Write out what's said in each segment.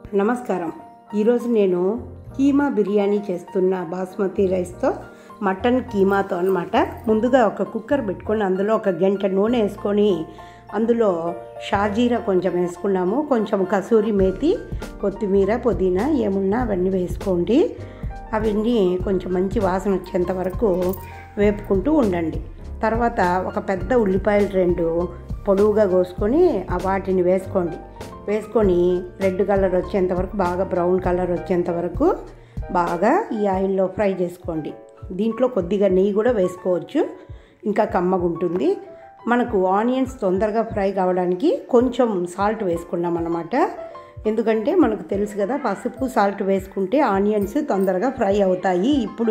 నమస్కారం ఈరోజు నేను కీమా బిర్యానీ చేస్తున్న బాస్మతి రైస్తో మటన్ కీమాతో అనమాట ముందుగా ఒక కుక్కర్ పెట్టుకొని అందులో ఒక గంట నూనె వేసుకొని అందులో షాజీరా కొంచెం వేసుకున్నాము కొంచెం కసూరి మేతి కొత్తిమీర పుదీనా ఏమున్నా అవన్నీ వేసుకోండి అవన్నీ కొంచెం మంచి వాసన వచ్చేంత వరకు వేపుకుంటూ ఉండండి తర్వాత ఒక పెద్ద ఉల్లిపాయలు రెండు పొడవుగా కోసుకొని ఆ వాటిని వేసుకోండి వేసుకొని రెడ్ కలర్ వచ్చేంత వరకు బాగా బ్రౌన్ కలర్ వచ్చేంత వరకు బాగా ఈ ఆయిల్లో ఫ్రై చేసుకోండి దీంట్లో కొద్దిగా నెయ్యి కూడా వేసుకోవచ్చు ఇంకా కమ్మగుంటుంది మనకు ఆనియన్స్ తొందరగా ఫ్రై కావడానికి కొంచెం సాల్ట్ వేసుకున్నాం అన్నమాట ఎందుకంటే మనకు తెలుసు కదా పసుపు సాల్ట్ వేసుకుంటే ఆనియన్స్ తొందరగా ఫ్రై అవుతాయి ఇప్పుడు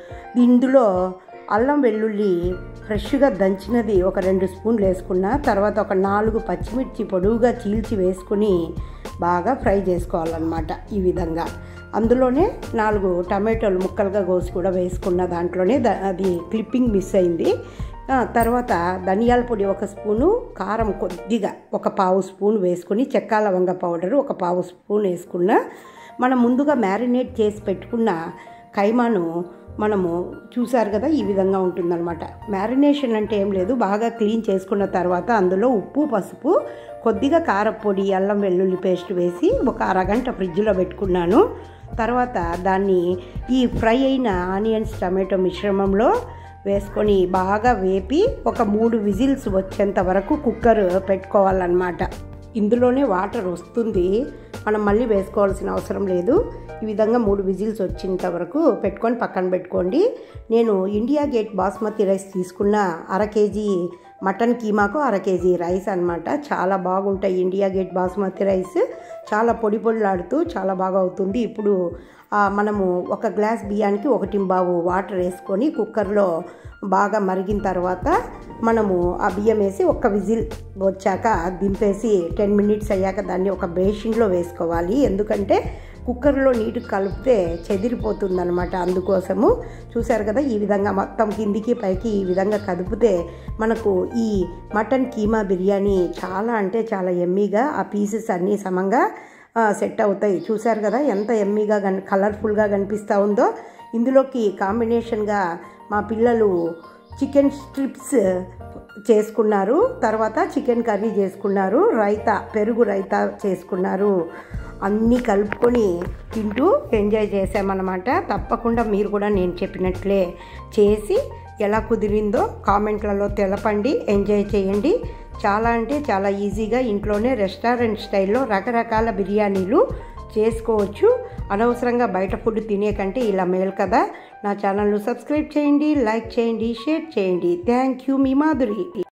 ఇందులో అల్లం వెల్లుల్లి ఫ్రెష్గా దంచినది ఒక రెండు స్పూన్లు వేసుకున్న తర్వాత ఒక నాలుగు పచ్చిమిర్చి పొడవుగా చీల్చి వేసుకుని బాగా ఫ్రై చేసుకోవాలన్నమాట ఈ విధంగా అందులోనే నాలుగు టమాటోలు ముక్కలుగా కోసి కూడా వేసుకున్న దాంట్లోనే ద- అది క్లిప్పింగ్ మిస్ అయింది ఆ, తర్వాత ధనియాల పొడి ఒక స్పూను కారం కొద్దిగా ఒక పావు స్పూన్ వేసుకుని చెక్క లవంగ పౌడర్ ఒక పావు స్పూన్ వేసుకున్న మనం ముందుగా మ్యారినేట్ చేసి పెట్టుకున్న కైమాను మనము చూసారు కదా ఈ విధంగా ఉంటుందన్నమాట మ్యారినేషన్ అంటే ఏం లేదు బాగా క్లీన్ చేసుకున్న తర్వాత అందులో ఉప్పు పసుపు కొద్దిగా కారపొడి అల్లం వెల్లుల్లి పేస్ట్ వేసి ఒక అరగంట ఫ్రిడ్జ్లో పెట్టుకున్నాను తర్వాత దాన్ని ఈ ఫ్రై అయిన ఆనియన్స్ టమాటో మిశ్రమంలో వేసుకొని బాగా వేపి ఒక మూడు విజిల్స్ వచ్చేంత వరకు కుక్కర్ పెట్టుకోవాలన్నమాట ఇందులోనే వాటర్ వస్తుంది మనం మళ్ళీ వేసుకోవాల్సిన అవసరం లేదు ఈ విధంగా మూడు విజిల్స్ వచ్చేంత వరకు పెట్టుకొని పక్కన పెట్టుకోండి నేను ఇండియా గేట్ బాస్మతి రైస్ తీసుకున్న అర కేజీ మటన్ కీమాకు అర కేజీ రైస్ అనమాట చాలా బాగుంటాయి ఇండియా గేట్ బాస్మతి రైస్ చాలా పొడి పొడిలాడుతూ చాలా బాగా అవుతుంది ఇప్పుడు ఆ, మనము ఒక గ్లాస్ బియ్యానికి ఒకటి బావు వాటర్ వేసుకొని కుక్కర్లో బాగా మరిగిన తర్వాత మనము ఆ బియ్యం వేసి ఒక్క విజిల్ వచ్చాక దింపేసి టెన్ మినిట్స్ అయ్యాక దాన్ని ఒక బేషన్లో వేసుకోవాలి ఎందుకంటే కుక్కర్లో నీటి కలిపితే చెదిరిపోతుంది అనమాట అందుకోసము చూసారు కదా ఈ విధంగా మొత్తం కిందికి పైకి ఈ విధంగా కదిపితే మనకు ఈ మటన్ కీమా బిర్యానీ చాలా అంటే చాలా ఎమ్మీగా ఆ పీసెస్ అన్నీ సమంగా ఆ, సెట్ అవుతాయి చూసారు కదా ఎంత ఎమ్మీగా కన్ కలర్ఫుల్గా కనిపిస్తూ ఉందో ఇందులోకి కాంబినేషన్గా మా పిల్లలు చికెన్ స్ట్రిప్స్ చేసుకున్నారు తర్వాత చికెన్ కర్రీ చేసుకున్నారు రైతా పెరుగు రైతా చేసుకున్నారు అన్నీ కలుపుకొని తింటూ ఎంజాయ్ చేసామన్నమాట తప్పకుండా మీరు కూడా నేను చెప్పినట్లే చేసి ఎలా కుదిరిందో కామెంట్లలో తెలపండి ఎంజాయ్ చేయండి చాలా అంటే చాలా ఈజీగా ఇంట్లోనే రెస్టారెంట్ స్టైల్లో రకరకాల బిర్యానీలు చేసుకోవచ్చు అనవసరంగా బయట ఫుడ్ తినే కంటే ఇలా మేలు కదా నా ఛానల్ను సబ్స్క్రైబ్ చేయండి లైక్ చేయండి షేర్ చేయండి థ్యాంక్ యూ మీ మాధురి